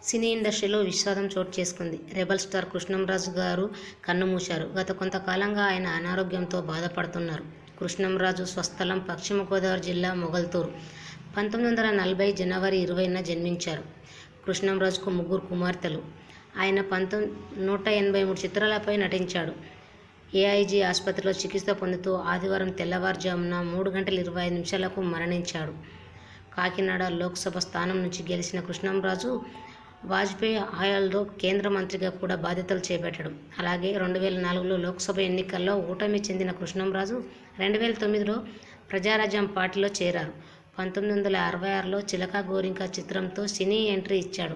సినీ ఇండస్ట్రీలో విషాదం చోటు చేసుకుంది రెబల్ స్టార్ కృష్ణంరాజు గారు కన్నుమూశారు గత కొంతకాలంగా ఆయన అనారోగ్యంతో బాధపడుతున్నారు కృష్ణంరాజు స్వస్థలం పశ్చిమ గోదావరి జిల్లా మొగల్తూరు పంతొమ్మిది వందల నలభై జనవరి ఇరవైన జన్మించారు కృష్ణంరాజుకు ముగ్గురు కుమార్తెలు ఆయన పంతొమ్మిది నూట ఎనభై మూడు చిత్రాలపై నటించాడు ఏఐజీ ఆసుపత్రిలో చికిత్స పొందుతూ ఆదివారం తెల్లవారుజామున మూడు గంటల ఇరవై ఐదు నిమిషాలకు మరణించాడు కాకినాడ లోక్సభ స్థానం నుంచి గెలిచిన కృష్ణంరాజు వాజ్పేయి హయాంలో కేంద్ర మంత్రిగా కూడా బాధ్యతలు చేపట్టాడు అలాగే రెండు వేల నాలుగులో లోక్సభ ఎన్నికల్లో ఓటమి చెందిన కృష్ణంరాజు రెండు వేల తొమ్మిదిలో ప్రజారాజ్యం పార్టీలో చేరారు పంతొమ్మిది వందల అరవై ఆరులో చిలక గోరింక చిత్రంతో సినీ ఎంట్రీ ఇచ్చాడు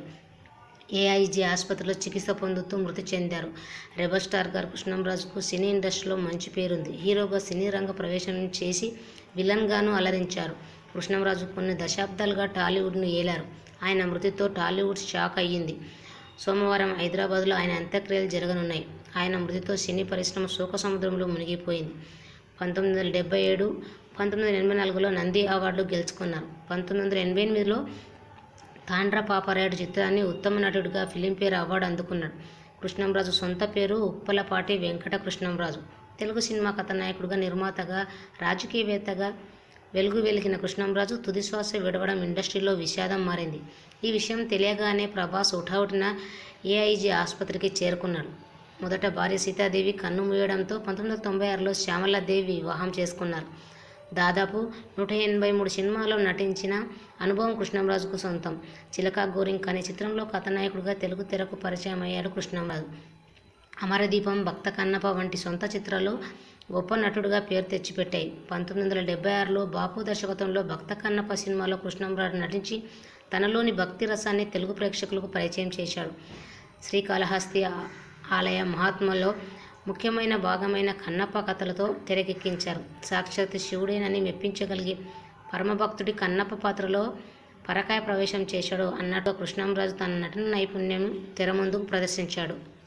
ఏఐజీ ఆసుపత్రిలో చికిత్స పొందుతూ మృతి చెందారు రెబల్ స్టార్ గారు కృష్ణంరాజుకు సినీ ఇండస్ట్రీలో మంచి పేరుంది హీరోగా సినీ రంగ ప్రవేశం చేసి విలన్గాను అలరించారు కృష్ణంరాజు కొన్ని దశాబ్దాలుగా టాలీవుడ్ను ఏలారు ఆయన మృతితో టాలీవుడ్ షాక్ అయ్యింది సోమవారం హైదరాబాద్లో ఆయన అంత్యక్రియలు జరగనున్నాయి ఆయన మృతితో సినీ పరిశ్రమ శోక సముద్రంలో మునిగిపోయింది పంతొమ్మిది వందల డెబ్బై ఏడు పంతొమ్మిది వందల ఎనభై నాలుగులో నంది అవార్డు గెలుచుకున్నారు పంతొమ్మిది వందల ఎనభై ఎనిమిదిలో తాండ్ర పాపరాయుడు చిత్రాన్ని ఉత్తమ నటుడిగా ఫిలింఫేర్ అవార్డు అందుకున్నాడు కృష్ణంరాజు సొంత పేరు ఉప్పలపాటి వెంకట కృష్ణంరాజు తెలుగు సినిమా కథానాయకుడిగా నిర్మాతగా రాజకీయవేత్తగా వెలుగు వెలిగిన కృష్ణంరాజు తుదిశ్వాస విడవడం ఇండస్ట్రీలో విషాదం మారింది ఈ విషయం తెలియగానే ప్రభాస్ ఉఠావుటిన ఏఐజీ ఆసుపత్రికి చేరుకున్నాడు మొదట భార్య సీతాదేవి కన్ను మూయడంతో పంతొమ్మిది వందల తొంభై ఆరులో శ్యామలాదేవి వివాహం చేసుకున్నారు దాదాపు నూట ఎనభై మూడు సినిమాల్లో నటించిన అనుభవం కృష్ణంరాజుకు సొంతం చిలక గోరింగ్ అనే చిత్రంలో కథానాయకుడిగా తెలుగు తెరకు పరిచయం అయ్యాడు కృష్ణంరాజు అమరదీపం భక్త కన్నప్ప వంటి సొంత చిత్రాల్లో గొప్ప నటుడిగా పేరు తెచ్చిపెట్టాయి పంతొమ్మిది వందల డెబ్బై ఆరులో బాపు దర్శకత్వంలో భక్త కన్నప్ప సినిమాలో కృష్ణంరాజు నటించి తనలోని భక్తి రసాన్ని తెలుగు ప్రేక్షకులకు పరిచయం చేశాడు శ్రీకాళహస్తి ఆ- ఆలయ మహాత్మలో ముఖ్యమైన భాగమైన కన్నప్ప కథలతో తెరకెక్కించారు సాక్షాత్ శివుడేనని మెప్పించగలిగి పరమభక్తుడి కన్నప్ప పాత్రలో పరకాయ ప్రవేశం చేశాడు అన్నట్టు కృష్ణంరాజు తన నటన నైపుణ్యం తెర ముందుకు ప్రదర్శించాడు